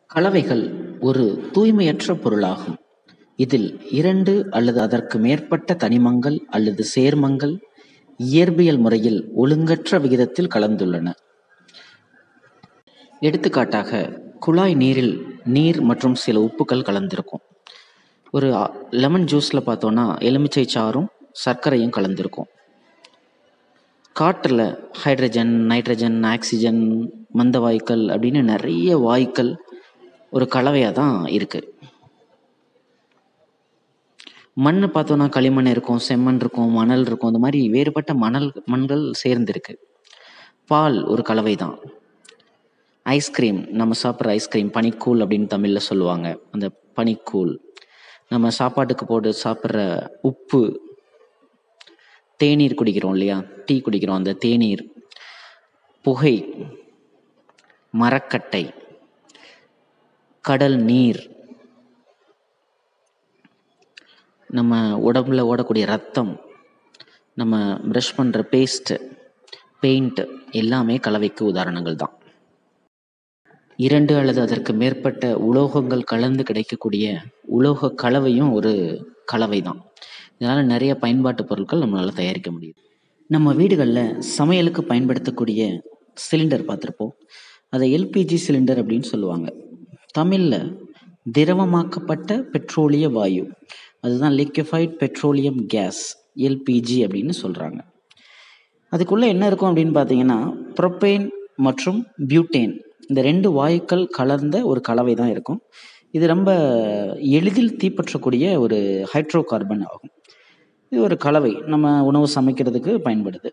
கலவைகள் ஒரு தூய்மையற்ற பொருளாகும். இதில் இரண்டு அல்லது அதற்கு மேற்பட்ட தனிமங்கள் அல்லது சேர்மங்கள் இயற்பியல் முறையில் ஒழுங்கற்ற விகிதத்தில் கலந்துள்ளன. எடுத்துக்காட்டாக, குழாய் நீரில் நீர் மற்றும் சில உப்புக்கள் கலந்திருக்கும். ஒரு லெமன் ஜூஸ்ல பார்த்தோம்னா எலுமிச்சை சாறும் சர்க்கரையும் கலந்திருக்கும். காற்றுல ஹைட்ரஜன், நைட்ரஜன், ஆக்சிஜன், மந்த வாயுக்கள் அப்படின்னு நிறைய வாயுக்கள் ஒரு கலவையா தான் இருக்கு. மண்ணு பார்த்தோம்னா களிமண் இருக்கும், செம்மண் இருக்கும், மணல் இருக்கும். இந்த மாதிரி வேறுபட்ட மணல் மண்கள் சேர்ந்திருக்கு. பால் ஒரு கலவை தான். ஐஸ்கிரீம் நம்ம சாப்பிட்ற ஐஸ்கிரீம் பனிக்கூழ் அப்படின்னு தமிழ்ல சொல்லுவாங்க. அந்த பனிக்கூழ். நம்ம சாப்பாட்டுக்கு போட்டு சாப்பிட்ற உப்பு, தேநீர் குடிக்கிறோம் இல்லையா? டீ குடிக்கிறோம். அந்த தேநீர், புகை, மரக்கட்டை, கடல் நீர், நம்ம உடம்புல ஓடக்கூடிய ரத்தம், நம்ம பிரஷ் பண்ற பேஸ்ட், பெயிண்ட் எல்லாமே கலவைக்கு உதாரணங்கள் தான். இரண்டு அல்லது அதற்கு மேற்பட்ட உலோகங்கள் கலந்து கிடைக்கக்கூடிய உலோக கலவையும் ஒரு கலவை தான். இதனால நிறைய பயன்பாட்டு பொருட்கள் நம்மளால தயாரிக்க முடியுது. நம்ம வீடுகள்ல சமையலுக்கு பயன்படுத்தக்கூடிய சிலிண்டர் பார்த்திருப்போம். அதை எல்பிஜி சிலிண்டர் அப்படின்னு சொல்லுவாங்க. தமிழ்ல திரவமாக்கப்பட்ட பெட்ரோலிய வாயு. அதுதான் லிக்விஃபைட் பெட்ரோலியம் கேஸ் எல்பிஜி அப்படின்னு சொல்றாங்க. அதுக்குள்ள என்ன இருக்கும் அப்படின்னு பார்த்தீங்கன்னா புரோப்பேன் மற்றும் பியூட்டேன் இந்த ரெண்டு வாயுக்கள் கலந்த ஒரு கலவை தான் இருக்கும். இது ரொம்ப எளிதில் தீப்பற்றக்கூடிய ஒரு ஹைட்ரோ கார்பன் ஆகும். இது ஒரு கலவை. நம்ம உணவு சமைக்கிறதுக்கு பயன்படுது.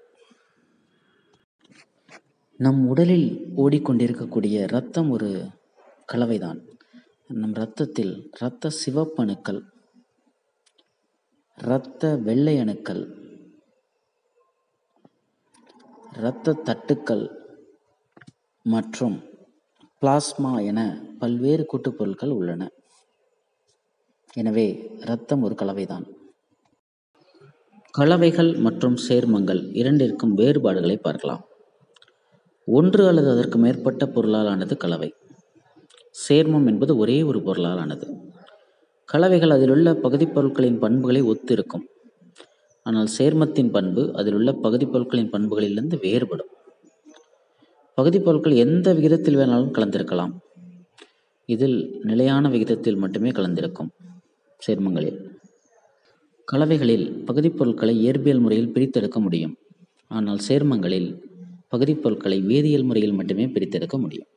நம் உடலில் ஓடிக்கொண்டிருக்கக்கூடிய ரத்தம் ஒரு கலவைதான். நம் ரத்தத்தில் இரத்த சிவப்பணுக்கள், இரத்த வெள்ளை அணுக்கள், இரத்த தட்டுக்கள் மற்றும் பிளாஸ்மா என பல்வேறு கூட்டுப்பொருட்கள் உள்ளன. எனவே இரத்தம் ஒரு கலவைதான். கலவைகள் மற்றும் சேர்மங்கள் இரண்டிற்கும் வேறுபாடுகளை பார்க்கலாம். ஒன்று அல்லது அதற்கு மேற்பட்ட பொருளால் ஆனது கலவை. சேர்மம் என்பது ஒரே ஒரு பொருளால் ஆனது. கலவைகள் அதிலுள்ள பகுதிப் பொருட்களின் பண்புகளை ஒத்து இருக்கும். ஆனால் சேர்மத்தின் பண்பு அதிலுள்ள பகுதிப் பொருட்களின் பண்புகளிலிருந்து வேறுபடும். பகுதிப் பொருட்கள் எந்த விகிதத்தில் வேணாலும் கலந்திருக்கலாம். இதில் நிலையான விகிதத்தில் மட்டுமே கலந்திருக்கும் சேர்மங்களில். கலவைகளில் பகுதிப் பொருட்களை இயற்பியல் முறையில் பிரித்தெடுக்க முடியும். ஆனால் சேர்மங்களில் பகுதிப் பொருட்களை வேதியியல் முறையில் மட்டுமே பிரித்தெடுக்க முடியும்.